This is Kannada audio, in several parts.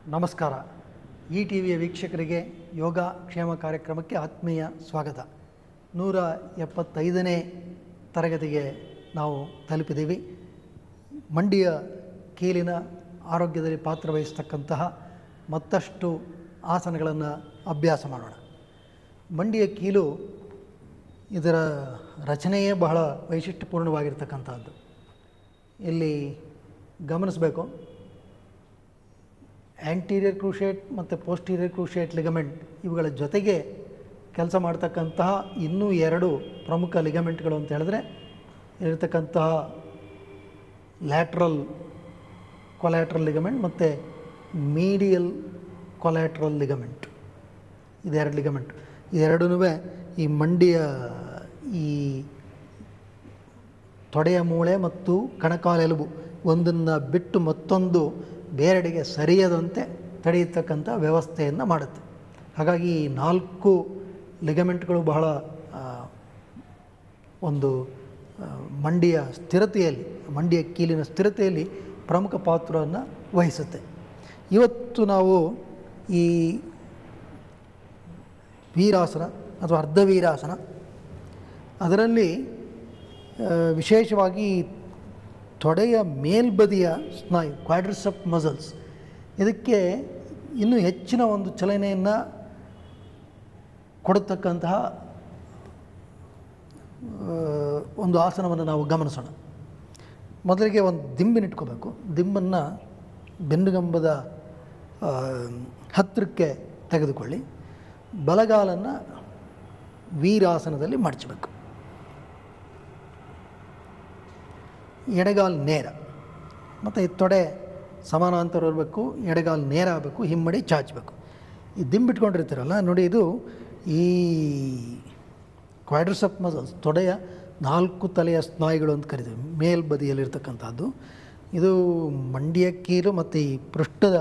ನಮಸ್ಕಾರ ಈ ಟಿ ವಿಯ ವೀಕ್ಷಕರಿಗೆ ಯೋಗ ಕ್ಷೇಮ ಕಾರ್ಯಕ್ರಮಕ್ಕೆ ಆತ್ಮೀಯ ಸ್ವಾಗತ ನೂರ ಎಪ್ಪತ್ತೈದನೇ ತರಗತಿಗೆ ನಾವು ತಲುಪಿದ್ದೀವಿ ಮಂಡಿಯ ಕೀಲಿನ ಆರೋಗ್ಯದಲ್ಲಿ ಪಾತ್ರವಹಿಸ್ತಕ್ಕಂತಹ ಮತ್ತಷ್ಟು ಆಸನಗಳನ್ನು ಅಭ್ಯಾಸ ಮಾಡೋಣ ಮಂಡಿಯ ಕೀಲು ಇದರ ರಚನೆಯೇ ಬಹಳ ವೈಶಿಷ್ಟ್ಯಪೂರ್ಣವಾಗಿರ್ತಕ್ಕಂಥದ್ದು ಇಲ್ಲಿ ಗಮನಿಸಬೇಕು ಆ್ಯಂಟೀರಿಯರ್ ಕ್ರೂಷೇಟ್ ಮತ್ತು ಪೋಸ್ಟೀರಿಯರ್ ಕ್ರೂಷೇಟ್ ಲಿಗಮೆಂಟ್ ಇವುಗಳ ಜೊತೆಗೆ ಕೆಲಸ ಮಾಡ್ತಕ್ಕಂತಹ ಇನ್ನೂ ಎರಡು ಪ್ರಮುಖ ಲಿಗಮೆಂಟ್ಗಳು ಅಂತ ಹೇಳಿದ್ರೆ ಇರತಕ್ಕಂತಹ ಲ್ಯಾಟ್ರಲ್ ಕೊಲ್ಯಾಟ್ರಲ್ ಲಿಗಮೆಂಟ್ ಮತ್ತು ಮೀಡಿಯಲ್ ಕೊಲ್ಯಾಟ್ರಲ್ ಲಿಗಮೆಂಟ್ ಇದೆರಡು ಲಿಗಮೆಂಟ್ ಇದೆರಡೂ ಈ ಮಂಡಿಯ ಈ ತೊಡೆಯ ಮೂಳೆ ಮತ್ತು ಕಣಕಾಲೆಲುಬು ಒಂದನ್ನು ಬಿಟ್ಟು ಮತ್ತೊಂದು ಬೇರೆಡೆಗೆ ಸರಿಯದಂತೆ ತಡೆಯತಕ್ಕಂಥ ವ್ಯವಸ್ಥೆಯನ್ನು ಮಾಡುತ್ತೆ ಹಾಗಾಗಿ ಈ ನಾಲ್ಕು ಲಿಗಮೆಂಟ್ಗಳು ಬಹಳ ಆ, ಒಂದು ಆ, ಮಂಡಿಯ ಸ್ಥಿರತೆಯಲ್ಲಿ ಮಂಡಿಯ ಕೀಲಿನ ಸ್ಥಿರತೆಯಲ್ಲಿ ಪ್ರಮುಖ ಪಾತ್ರವನ್ನು ವಹಿಸುತ್ತೆ ಇವತ್ತು ನಾವು ಈ ವೀರಾಸನ ಅಥವಾ ಅರ್ಧವೀರಾಸನ ಅದರಲ್ಲಿ ಆ, ವಿಶೇಷವಾಗಿ ತೊಡೆಯ ಮೇಲ್ಬದಿಯ ಸ್ನಾಯು ಕ್ವಾಡ್ರಿಸಪ್ ಮಸಲ್ಸ್ ಇದಕ್ಕೆ ಇನ್ನೂ ಹೆಚ್ಚಿನ ಒಂದು ಚಲನೆಯನ್ನು ಕೊಡತಕ್ಕಂತಹ ಆ, ಒಂದು ಆಸನವನ್ನು ನಾವು ಗಮನಿಸೋಣ ಮೊದಲಿಗೆ ಒಂದು ದಿಂಬಿನಿಟ್ಕೋಬೇಕು ದಿಂಬನ್ನು ಬೆನ್ನುಗಂಬದ ಆ, ಹತ್ತಿರಕ್ಕೆ ತೆಗೆದುಕೊಳ್ಳಿ ಬಲಗಾಲನ್ನು ವೀರಾಸನದಲ್ಲಿ ಮಡಚಬೇಕು ಎಡಗಾಲು ನೇರ ಮತ್ತು ಈ ತೊಡೆ ಸಮಾನಾಂತರ ಇರಬೇಕು ಎಡಗಾಲು ನೇರ ಆಗಬೇಕು ಹಿಮ್ಮಡಿ ಚಾಚಬೇಕು ಈ ದಿಂಬಿಟ್ಕೊಂಡಿರ್ತೀರಲ್ಲ ನೋಡಿ ಇದು ಈ ಕ್ವಾಡ್ರಿಸಪ್ ಮಸಲ್ಸ್ ತೊಡೆಯ ನಾಲ್ಕು ತಲೆಯ ಸ್ನಾಯುಗಳು ಅಂತ ಕರಿತೀವಿ ಮೇಲ್ಬದಿಯಲ್ಲಿರ್ತಕ್ಕಂಥದ್ದು ಇದು ಮಂಡಿಯ ಕೀಲು ಮತ್ತು ಈ ಪೃಷ್ಠದ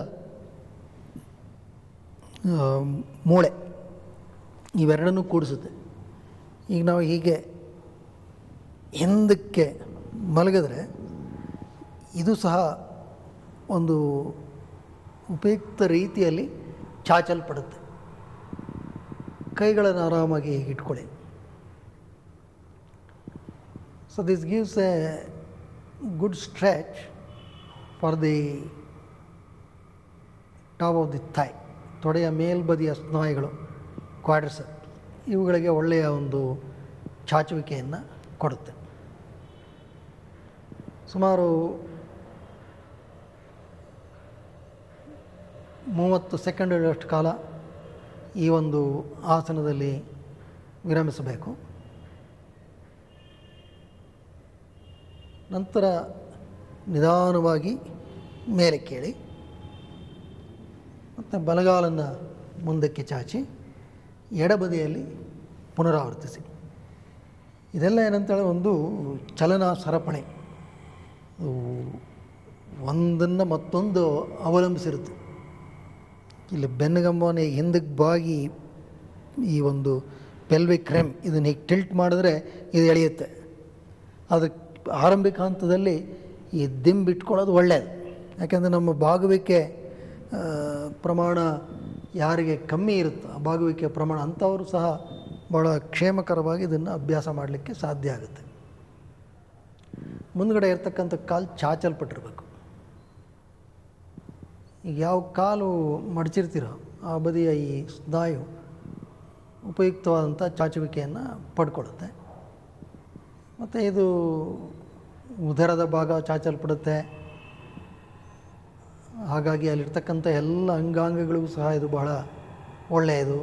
ಆ, ಮೂಳೆ ಇವೆರಡನ್ನೂ ಕೂಡಿಸುತ್ತೆ ಈಗ ನಾವು ಹೀಗೆ ಹಿಂದಕ್ಕೆ ಮಲಗಿದ್ರೆ ಇದು ಸಹ ಒಂದು ಉಪಯುಕ್ತ ರೀತಿಯಲ್ಲಿ ಚಾಚಲ್ಪಡುತ್ತೆ ಕೈಗಳನ್ನು ಆರಾಮಾಗಿ ಹೀಗೆ ಇಟ್ಕೊಳ್ಳಿ so this gives a good stretch for the top of the thigh ತೊಡೆಯ ಮೇಲ್ಬದಿಯ ಸ್ನಾಯುಗಳು ಕ್ವಾಡ್ರಿಸಪ್ ಇವುಗಳಿಗೆ ಒಳ್ಳೆಯ ಒಂದು ಚಾಚುವಿಕೆಯನ್ನು ಕೊಡುತ್ತೆ ಸುಮಾರು ಮೂವತ್ತು ಸೆಕೆಂಡ್ಗಳಷ್ಟು ಕಾಲ ಈ ಒಂದು ಆಸನದಲ್ಲಿ ವಿರಮಿಸಬೇಕು ನಂತರ ನಿಧಾನವಾಗಿ ಮೇಲೆ ಕೇಳಿ ಮತ್ತು ಬಲಗಾಲನ್ನು ಮುಂದಕ್ಕೆ ಚಾಚಿ ಎಡಬದಿಯಲ್ಲಿ ಪುನರಾವರ್ತಿಸಿ ಇದೆಲ್ಲ ಏನಂತೇಳಿ ಒಂದು ಚಲನ ಸರಪಣಿ ಅದು ಒಂದನ್ನು ಮತ್ತೊಂದು ಅವಲಂಬಿಸಿರುತ್ತೆ ಇಲ್ಲಿ ಬೆನ್ನುಗಂಬವನ್ನು ಈಗ ಹಿಂದಕ್ಕೆ ಬಾಗಿ ಈ ಒಂದು ಪೆಲ್ವಿಕ್ ರೆಮ್ ಇದನ್ನು ಹೀಗೆ ಟಿಲ್ಟ್ ಮಾಡಿದ್ರೆ ಇದು ಎಳೆಯುತ್ತೆ ಅದಕ್ಕೆ ಆರಂಭಿಕ ಹಂತದಲ್ಲಿ ಈ ದಿಂಬಿಟ್ಕೊಳ್ಳೋದು ಒಳ್ಳೆಯದು ಯಾಕೆಂದರೆ ನಮ್ಮ ಬಾಗುವಿಕೆ ಆ, ಪ್ರಮಾಣ ಯಾರಿಗೆ ಕಮ್ಮಿ ಇರುತ್ತೋ ಆ ಬಾಗುವಿಕೆಯ ಪ್ರಮಾಣ ಅಂಥವರು ಸಹ ಭಾಳ ಕ್ಷೇಮಕರವಾಗಿ ಇದನ್ನು ಅಭ್ಯಾಸ ಮಾಡಲಿಕ್ಕೆ ಸಾಧ್ಯ ಆಗುತ್ತೆ ಮುಂದ್ಗಡೆ ಇರ್ತಕ್ಕಂಥ ಕಾಲು ಚಾಚಲ್ಪಟ್ಟಿರಬೇಕು ಈಗ ಯಾವ ಕಾಲು ಮಡಚಿರ್ತೀರೋ ಆ ಬದಿಯ ಈ ಸ್ನಾಯು ಉಪಯುಕ್ತವಾದಂಥ ಚಾಚುವಿಕೆಯನ್ನು ಪಡ್ಕೊಳ್ಳುತ್ತೆ ಮತ್ತು ಇದು ಉದರದ ಭಾಗ ಚಾಚಲ್ಪಡುತ್ತೆ ಹಾಗಾಗಿ ಅಲ್ಲಿರ್ತಕ್ಕಂಥ ಎಲ್ಲ ಅಂಗಾಂಗಗಳಿಗೂ ಸಹ ಇದು ಬಹಳ ಒಳ್ಳೆಯದು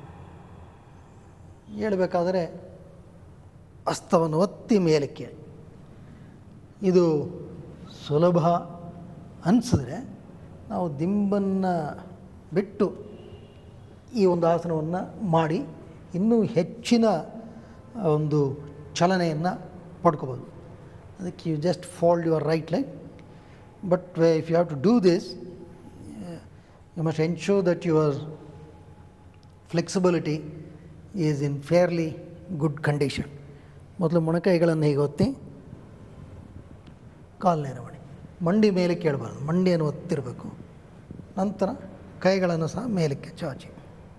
ಹೇಳಬೇಕಾದರೆ ಹಸ್ತವನ್ನು ಒತ್ತಿ ಮೇಲಕ್ಕೆ ಇದು ಸುಲಭ ಅನಿಸಿದ್ರೆ ನಾವು ದಿಂಬನ್ನು ಬಿಟ್ಟು ಈ ಒಂದು ಆಸನವನ್ನು ಮಾಡಿ ಇನ್ನೂ ಹೆಚ್ಚಿನ ಒಂದು ಚಲನೆಯನ್ನು ಪಡ್ಕೋಬೋದು ಅದಕ್ಕೆ you just fold your right leg but if you have to do this you must ensure that your flexibility is in fairly good condition ಮೊದಲು ಮೊಣಕೈಗಳನ್ನು ಹೀಗೆ ಒತ್ತಿ ಕಾಲು ನೇರ ಮಾಡಿ ಮಂಡಿ ಮೇಲೆ ಕೇಳಬಾರ್ದು ಮಂಡಿಯನ್ನು ಒತ್ತಿರಬೇಕು ನಂತರ ಕೈಗಳನ್ನು ಸಹ ಮೇಲಕ್ಕೆ ಚಾಚಿ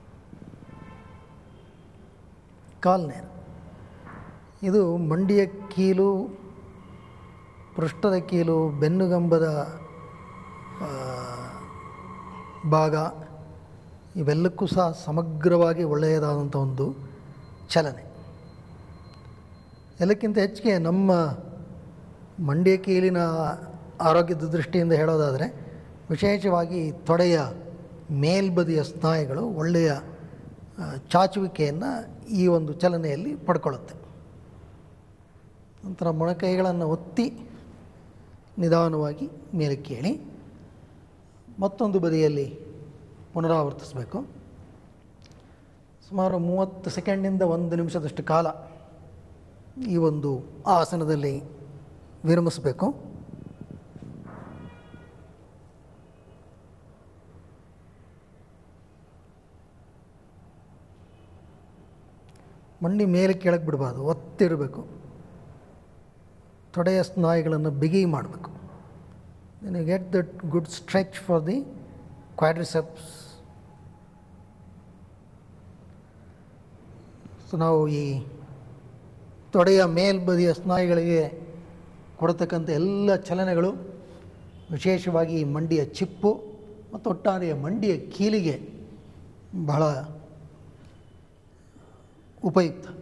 ಕಾಲು ನೇರ ಇದು ಮಂಡಿಯ ಕೀಲು ಪೃಷ್ಠದ ಕೀಲು ಬೆನ್ನುಗಂಬದ ಆ, ಭಾಗ ಇವೆಲ್ಲಕ್ಕೂ ಸಹ ಸಮಗ್ರವಾಗಿ ಒಳ್ಳೆಯದಾದಂಥ ಒಂದು ಚಲನೆ ಎಲ್ಲಕ್ಕಿಂತ ಹೆಚ್ಚಿಗೆ ನಮ್ಮ ಮಂಡ್ಯ ಕೀಲಿನ ಆರೋಗ್ಯದ ದೃಷ್ಟಿಯಿಂದ ಹೇಳೋದಾದರೆ ವಿಶೇಷವಾಗಿ ತೊಡೆಯ ಮೇಲ್ಬದಿಯ ಸ್ನಾಯುಗಳು ಒಳ್ಳೆಯ ಆ, ಚಾಚುವಿಕೆಯನ್ನು ಈ ಒಂದು ಚಲನೆಯಲ್ಲಿ ಪಡ್ಕೊಳ್ಳುತ್ತೆ ನಂತರ ಮೊಣಕೈಗಳನ್ನು ಒತ್ತಿ ನಿಧಾನವಾಗಿ ಮೇಲಕ್ಕೆ ಏಳಿ ಮತ್ತೊಂದು ಬದಿಯಲ್ಲಿ ಪುನರಾವರ್ತಿಸಬೇಕು ಸುಮಾರು ಮೂವತ್ತು ಸೆಕೆಂಡಿಂದ ಒಂದು ನಿಮಿಷದಷ್ಟು ಕಾಲ ಈ ಒಂದು ಆಸನದಲ್ಲಿ ವಿರಮಿಸಬೇಕು ಮಂಡಿ ಮೇಲೆ ಕೆಳಗೆ ಬಿಡಬಾರ್ದು ಒತ್ತಿರಬೇಕು ತೊಡೆಯ ಸ್ನಾಯುಗಳನ್ನು ಬಿಗಿ ಮಾಡಬೇಕು then you get that good stretch for the quadriceps so ನಾವು ಈ ತೊಡೆಯ ಮೇಲ್ಬದಿಯ ಸ್ನಾಯುಗಳಿಗೆ ಕೊಡತಕ್ಕಂಥ ಎಲ್ಲ ಚಲನೆಗಳು ವಿಶೇಷವಾಗಿ ಈ ಮಂಡಿಯ ಚಿಪ್ಪು ಮತ್ತು ಒಟ್ಟಾರೆಯ ಮಂಡಿಯ ಕೀಲಿಗೆ ಬಹಳ ಉಪಯುಕ್ತ